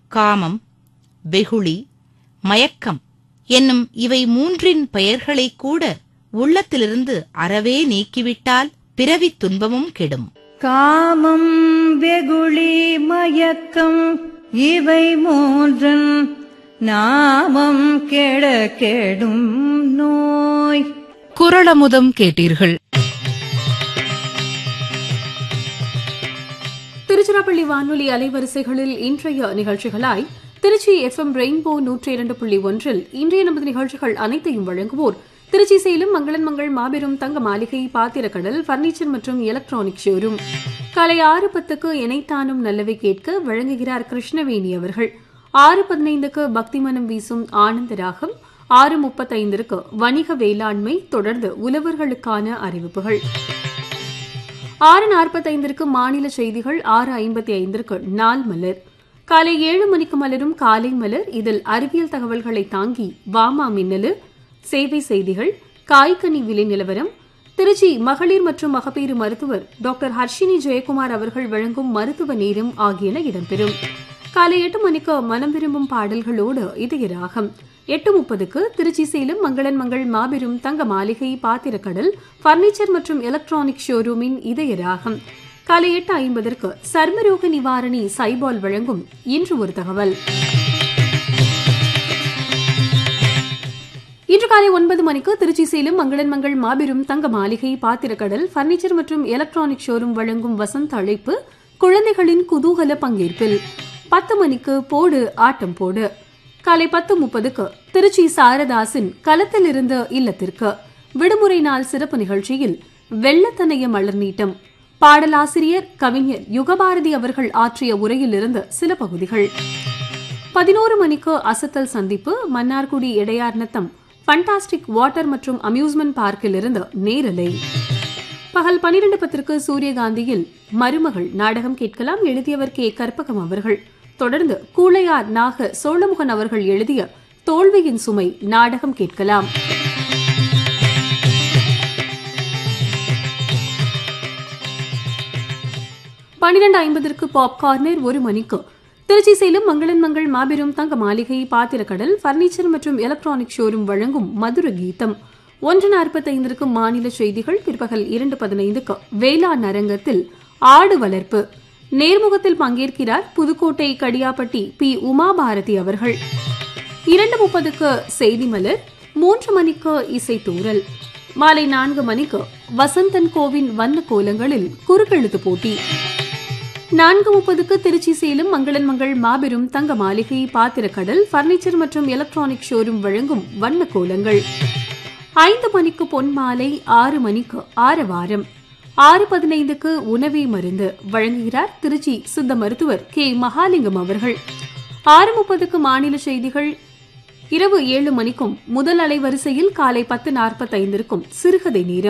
காமம் வெகுளி மயக்கம் என்னும் இவை மூன்றின் பெயர்களைக் கூட உள்ளத்திலிருந்து அறவே நீக்கிவிட்டால் பிறவித் துன்பமும் கெடும் காமம் வெகுளி மயக்கம் இவை மூன்றன் நாமம் கெட கெடும் நோய் குரளமுதம் கேட்டீர்கள் திருச்சிராப்பள்ளி வானொலி அலைவரிசைகளில் இன்றைய நிகழ்ச்சிகளாய் திருச்சி எஃப்எம் ரெயின்போ நூற்றி இரண்டு புள்ளி ஒன்றில் இன்றைய நமது நிகழ்ச்சிகள் அனைத்தையும் வழங்குவோர் திருச்சி சேலம் மங்களன் மங்கள் மாபெரும் தங்க மாளிகை பாத்திரக்கடல் பர்னிச்சர் மற்றும் எலக்ட்ரானிக் ஷோரூம் காலை ஆறு பத்துக்கு இணைத்தானும் நல்லவை கேட்க வழங்குகிறார் கிருஷ்ணவேணி அவர்கள் ஆறு பதினைந்துக்கு பக்தி மனம் வீசும் ஆனந்த ராகம் ஆறு முப்பத்தைந்திற்கு வணிக வேளாண்மை தொடர்ந்து உழவர்களுக்கான அறிவிப்புகள் ஆறு நாற்பத்தைந்திற்கு மாநில செய்திகள் ஆறு ஐம்பத்தி ஐந்திற்கு நாள் மலர் காலை ஏழு மணிக்கு மலரும் காலை மலர் இதில் அறிவியல் தகவல்களை தாங்கி வாமா மின்னலு சேவை செய்திகள் காய்கனி விலை நிலவரம் திருச்சி மகளிர் மற்றும் மகப்பேறு மருத்துவர் டாக்டர் ஹர்ஷினி ஜெயக்குமார் அவர்கள் வழங்கும் மருத்துவ நேரம் ஆகியன இடம்பெறும் காலை எட்டு மணிக்கு மனம் விரும்பும் பாடல்களோடு இதய ராகம் எட்டு முப்பதுக்கு திருச்சி சேலம் மங்களன் மங்கள் மாபெரும் தங்க மாளிகை பாத்திரக்கடல் பர்னிச்சர் மற்றும் எலக்ட்ரானிக் ஷோரூமின் இதய ராகம் காலை எட்டு ஐம்பதற்கு சர்மரோக நிவாரணி சைபால் வழங்கும் இன்று ஒரு தகவல் இன்று காலை ஒன்பது மணிக்கு திருச்சி சேலம் மங்களன் மங்கள் மாபெரும் தங்க மாளிகை பாத்திரக்கடல் பர்னிச்சர் மற்றும் எலக்ட்ரானிக் ஷோரூம் வழங்கும் வசந்த அழைப்பு குழந்தைகளின் குதூகல பங்கேற்பில் பத்து மணிக்கு போடு ஆட்டம் போடு காலை பத்து முப்பதுக்கு திருச்சி சாரதாசின் களத்திலிருந்து இல்லத்திற்கு விடுமுறை நாள் சிறப்பு நிகழ்ச்சியில் வெள்ளத்தனைய மலர் நீட்டம் பாடலாசிரியர் கவிஞர் யுகபாரதி அவர்கள் ஆற்றிய உரையிலிருந்து சில பகுதிகள் பதினோரு மணிக்கு அசத்தல் சந்திப்பு மன்னார்குடி இடையார் நத்தம் ஃபண்டாஸ்டிக் வாட்டர் மற்றும் அம்யூஸ்மெண்ட் பார்க்கில் இருந்து நேரலை பகல் பனிரெண்டு பத்திற்கு சூரியகாந்தியில் மருமகள் நாடகம் கேட்கலாம் எழுதியவர் கே கற்பகம் அவர்கள் தொடர்ந்து கூழையார் நாக சோழமுகன் அவர்கள் எழுதிய தோல்வியின் சுமை நாடகம் கேட்கலாம் பனிரெண்டு ஐம்பதற்கு பாப்கார்னர் ஒரு மணிக்கு திருச்சி சேலம் மங்களன் மங்கள் மாபெரும் தங்க மாளிகை பாத்திரக்கடல் பர்னிச்சர் மற்றும் எலக்ட்ரானிக் ஷோரூம் வழங்கும் மதுர கீதம் ஒன்று நாற்பத்தைந்திற்கு மாநில செய்திகள் பிற்பகல் இரண்டு பதினைந்துக்கு வேளாண் அரங்கத்தில் ஆடு வளர்ப்பு நேர்முகத்தில் பங்கேற்கிறார் புதுக்கோட்டை கடியாப்பட்டி பி உமாபாரதி அவர்கள் இரண்டு முப்பதுக்கு செய்தி மலர் மூன்று மணிக்கு இசைத்தூரல் மாலை நான்கு மணிக்கு வசந்தன் கோவின் வண்ண கோலங்களில் குறுக்கெழுத்து போட்டி நான்கு முப்பதுக்கு திருச்சி சேலம் மங்களன் மங்கள் மாபெரும் தங்க மாளிகை பாத்திரக்கடல் பர்னிச்சர் மற்றும் எலக்ட்ரானிக் ஷோரூம் வழங்கும் வண்ண கோலங்கள் ஐந்து மணிக்கு பொன் மாலை ஆறு மணிக்கு ஆரவாரம் ஆறு பதினைந்துக்கு உணவே மருந்து வழங்குகிறார் திருச்சி சித்த மருத்துவர் கே மகாலிங்கம் அவர்கள் ஆறு முப்பதுக்கு மாநில செய்திகள் இரவு ஏழு மணிக்கும் முதல் அலைவரிசையில் காலை பத்து நாற்பத்தைந்திற்கும் சிறுகதை நேரம்